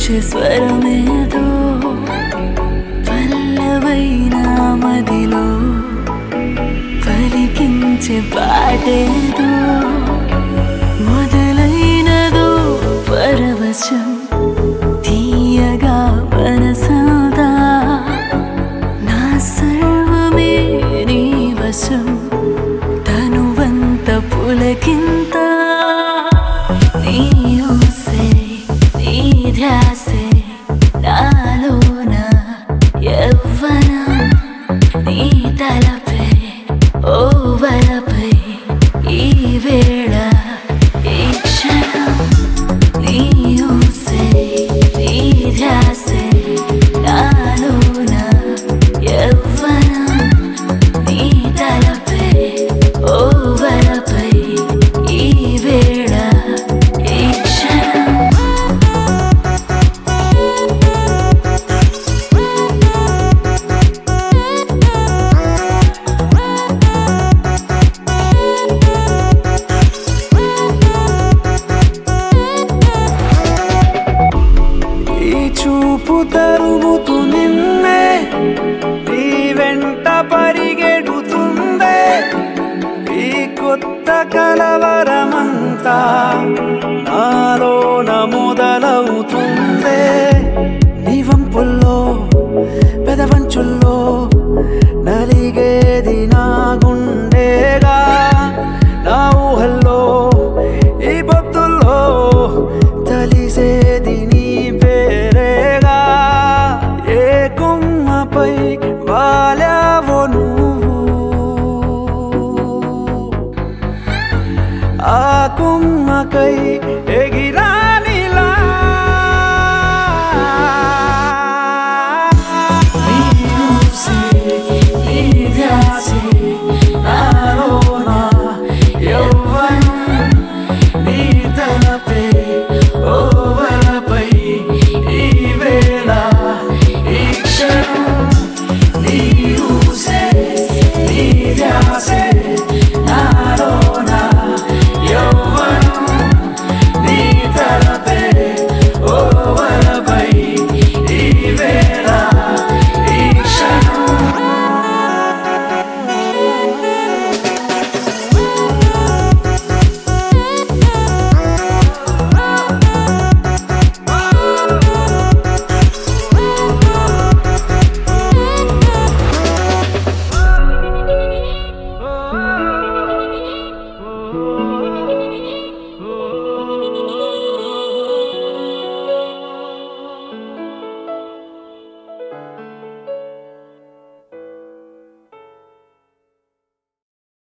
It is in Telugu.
పిలిచే స్వరమేదో పల్లవైన మదిలో పలికించే పాటేదో మొదలైనదో పరవశం తీయగా మనసాదా నా సర్వమే నీ వశం తనువంత పులకింత నీ ఊసే నీ ధ్యాసే నాలోన యవ్వనం నీ తలపై ఓ వలపై ఈ వేళ ఈ క్షణం నీ ఊసే నీ ధ్యాసే నాలోన యవ్వనం నీ తలపై ఓ వలపై ఈ వేళ ఈ క్షణం ఈ చూపు తరుముతు నిన్నే నీ వెంట పరిగెడుతుందే ఈ కొత్త కలవరమంతా నాలోన మొదలవుతుందే నీ వంపుల్లో పెదవంచుల్లో నలిగేది నా గుండెగా నా ఊహల్లో ఈ బొత్తుల్లో తలిసేది నీ పేరేగా ఏ కొమ్మపై వాలావో నువ్వు ఆ కొమ్మకై ఎగిరానిలా నీ ఊసే నీ ధ్యాసే నాలోన యవ్వనం నీ తలపై ఓ వలపై ఈ వేళ ఈ క్షణం నీ ఊసే నీ ధ్యాసే